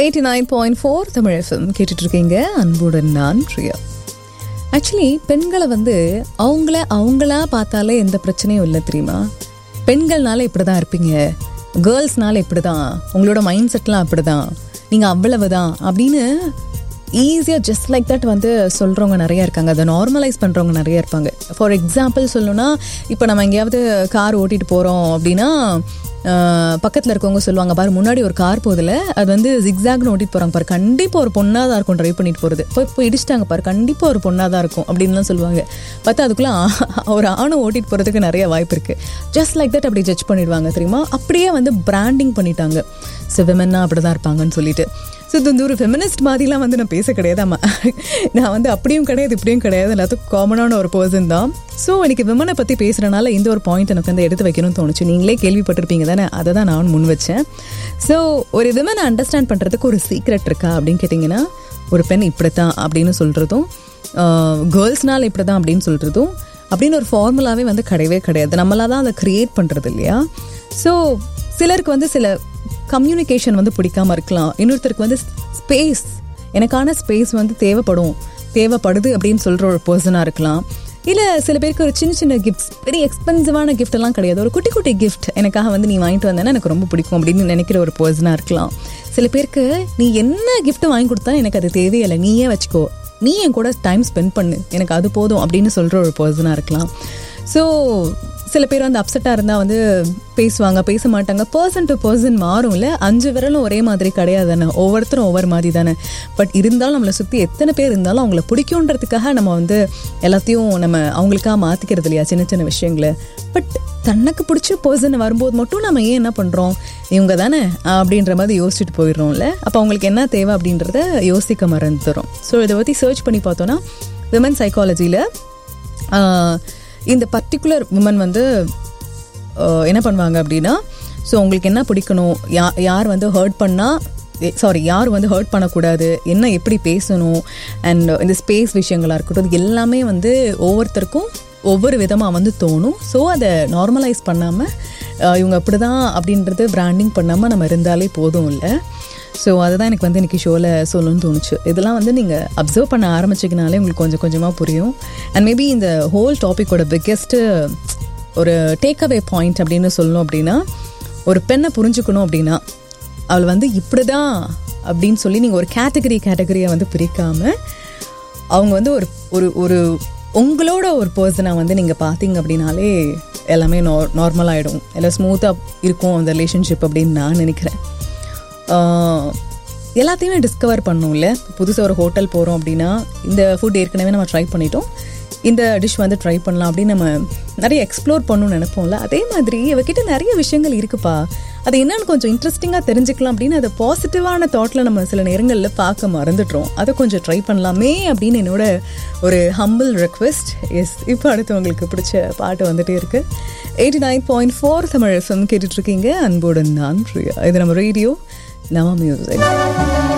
eighty nine point four Tamil FM கேட்டுட்டு இருக்கீங்க அன்புடன் நான் பிரியா ஆக்சுவலி பெண்களை வந்து அவங்கள அவங்களா பார்த்தாலே எந்த பிரச்சனையும் இல்லை தெரியுமா பெண்கள்னால இப்படி தான் இருப்பீங்க கேர்ள்ஸ்னால இப்படி தான் உங்களோட மைண்ட் செட்லாம் அப்படி தான் நீங்கள் அவ்வளவு தான் அப்படின்னு ஈஸியாக ஜஸ்ட் லைக் தட் வந்து சொல்கிறவங்க நிறைய இருக்காங்க அதை நார்மலைஸ் பண்ணுறவங்க நிறைய இருப்பாங்க ஃபார் எக்ஸாம்பிள் சொல்லணும்னா இப்போ நம்ம எங்கேயாவது கார் ஓட்டிட்டு போகிறோம் அப்படின்னா பக்கத்தில் இருக்கவங்க சொல்லுவாங்க பாரு முன்னாடி ஒரு கார் போதில் அது வந்து ஜிக்ஸாக்னு ஓட்டிட்டு போகிறாங்க பாரு கண்டிப்பாக ஒரு பொண்ணாக தான் இருக்கும் ட்ரைவ் பண்ணிட்டு போகிறது இப்போ இப்போ இடிச்சிட்டாங்க பாரு கண்டிப்பாக ஒரு பொண்ணாக தான் இருக்கும் அப்படின்லாம் சொல்லுவாங்க பார்த்தா அதுக்குள்ளே ஒரு ஆணை ஓட்டிட்டு போகிறதுக்கு நிறைய வாய்ப்பு இருக்குது ஜஸ்ட் லைக் தட் அப்படி ஜட்ஜ் பண்ணிடுவாங்க தெரியுமா அப்படியே வந்து பிராண்டிங் பண்ணிட்டாங்க ஸோ விமன்னா அப்படி தான் இருப்பாங்கன்னு சொல்லிட்டு ஸோ இது வந்து ஒரு ஃபெமினிஸ்ட் மாதிரிலாம் வந்து நான் பேச கிடையாது ஆமா நான் வந்து அப்படியும் கிடையாது இப்படியும் கிடையாது எல்லாத்துக்கும் காமனான ஒரு பர்சன் தான் ஸோ எனக்கு விமனை பற்றி பேசுகிறனால இந்த ஒரு பாயிண்ட் எனக்கு வந்து எடுத்து வைக்கணும்னு தோணுச்சு நீங்களே கேள்விப்பட்டிருப்பீங்க தானே அதை தான் நான் முன் வச்சேன் ஸோ ஒரு விமனை அண்டர்ஸ்டாண்ட் பண்ணுறதுக்கு ஒரு சீக்ரெட் இருக்கா அப்படின்னு கேட்டிங்கன்னா ஒரு பெண் இப்படித்தான் அப்படின்னு சொல்கிறதும் கேர்ள்ஸ்னால் இப்படி தான் அப்படின்னு சொல்கிறதும் அப்படின்னு ஒரு ஃபார்முலாவே வந்து கிடையவே கிடையாது நம்மளாக தான் அதை க்ரியேட் பண்ணுறது இல்லையா ஸோ சிலருக்கு வந்து சில கம்யூனிகேஷன் வந்து பிடிக்காம இருக்கலாம் இன்னொருத்தருக்கு வந்து ஸ்பேஸ் எனக்கான ஸ்பேஸ் வந்து தேவைப்படும் தேவைப்படுது அப்படின்னு சொல்கிற ஒரு பர்சனாக இருக்கலாம் இல்லை சில பேருக்கு ஒரு சின்ன சின்ன கிஃப்ட்ஸ் பெரிய எக்ஸ்பென்சிவான கிஃப்ட் எல்லாம் கிடையாது ஒரு குட்டி குட்டி கிஃப்ட் எனக்காக வந்து நீ வாங்கிட்டு வந்தேன்னா எனக்கு ரொம்ப பிடிக்கும் அப்படின்னு நினைக்கிற ஒரு பர்சனாக இருக்கலாம் சில பேருக்கு நீ என்ன கிஃப்ட் வாங்கி கொடுத்தாலும் எனக்கு அது தேவையில்லை நீயே வச்சுக்கோ நீ என் கூட டைம் ஸ்பெண்ட் பண்ணு எனக்கு அது போதும் அப்படின்னு சொல்கிற ஒரு பர்சனாக இருக்கலாம் ஸோ சில பேர் வந்து அப்செட்டாக இருந்தால் வந்து பேசுவாங்க பேச மாட்டாங்க பர்சன் டு பர்சன் மாறும்ல அஞ்சு விரலும் ஒரே மாதிரி கிடையாது தானே ஒவ்வொருத்தரும் ஒவ்வொரு மாதிரி தானே பட் இருந்தாலும் நம்மளை சுற்றி எத்தனை பேர் இருந்தாலும் அவங்கள பிடிக்குன்றதுக்காக நம்ம வந்து எல்லாத்தையும் நம்ம அவங்களுக்காக மாற்றிக்கிறது இல்லையா சின்ன சின்ன விஷயங்களை பட் தனக்கு பிடிச்ச பர்சன் வரும்போது மட்டும் நம்ம ஏன் என்ன பண்ணுறோம் இவங்க தானே அப்படின்ற மாதிரி யோசிச்சுட்டு போயிடுறோம்ல அப்போ அவங்களுக்கு என்ன தேவை அப்படின்றத யோசிக்க மறந்துடும் ஸோ இதை பற்றி சர்ச் பண்ணி பார்த்தோன்னா விமன் சைக்காலஜியில் இந்த பர்டிகுலர் உமன் வந்து என்ன பண்ணுவாங்க அப்படின்னா ஸோ உங்களுக்கு என்ன பிடிக்கணும் யா யார் வந்து ஹர்ட் பண்ணால் சாரி யார் வந்து ஹர்ட் பண்ணக்கூடாது என்ன எப்படி பேசணும் அண்ட் இந்த ஸ்பேஸ் விஷயங்களாக இருக்கட்டும் இது எல்லாமே வந்து ஒவ்வொருத்தருக்கும் ஒவ்வொரு விதமாக வந்து தோணும் ஸோ அதை நார்மலைஸ் பண்ணாமல் இவங்க அப்படி தான் அப்படின்றது பிராண்டிங் பண்ணாமல் நம்ம இருந்தாலே போதும் இல்லை ஸோ அதுதான் எனக்கு வந்து இன்றைக்கி ஷோவில் சொல்லணும்னு தோணுச்சு இதெல்லாம் வந்து நீங்கள் அப்சர்வ் பண்ண ஆரம்பிச்சிங்கனாலே உங்களுக்கு கொஞ்சம் கொஞ்சமாக புரியும் அண்ட் மேபி இந்த ஹோல் டாப்பிக்கோட பிக்கெஸ்ட்டு ஒரு டேக் அவே பாயிண்ட் அப்படின்னு சொல்லணும் அப்படின்னா ஒரு பெண்ணை புரிஞ்சுக்கணும் அப்படின்னா அவள் வந்து இப்படி தான் அப்படின்னு சொல்லி நீங்கள் ஒரு கேட்டகரி கேட்டகரியை வந்து பிரிக்காமல் அவங்க வந்து ஒரு ஒரு ஒரு உங்களோட ஒரு பர்சனாக வந்து நீங்கள் பார்த்தீங்க அப்படின்னாலே எல்லாமே நார் நார்மல் ஆகிடும் எல்லாம் ஸ்மூத்தாக இருக்கும் அந்த ரிலேஷன்ஷிப் அப்படின்னு நான் நினைக்கிறேன் எல்லாத்தையுமே டிஸ்கவர் பண்ணும்ல புதுசாக ஒரு ஹோட்டல் போகிறோம் அப்படின்னா இந்த ஃபுட் ஏற்கனவே நம்ம ட்ரை பண்ணிட்டோம் இந்த டிஷ் வந்து ட்ரை பண்ணலாம் அப்படின்னு நம்ம நிறைய எக்ஸ்ப்ளோர் பண்ணணும்னு நினைப்போம்ல அதே மாதிரி இவகிட்ட நிறைய விஷயங்கள் இருக்குப்பா அது என்னன்னு கொஞ்சம் இன்ட்ரெஸ்டிங்காக தெரிஞ்சுக்கலாம் அப்படின்னு அதை பாசிட்டிவான தாட்டில் நம்ம சில நேரங்களில் பார்க்க மறந்துட்டோம் அதை கொஞ்சம் ட்ரை பண்ணலாமே அப்படின்னு என்னோட ஒரு ஹம்பிள் ரெக்வெஸ்ட் எஸ் இப்போ அடுத்து உங்களுக்கு பிடிச்ச பாட்டு வந்துட்டே இருக்கு eighty nine point four Tamil FM கேட்டுட்ருக்கீங்க அன்போடு நான் பிரியா இது நம்ம ரேடியோ நம்ம மியூசிக்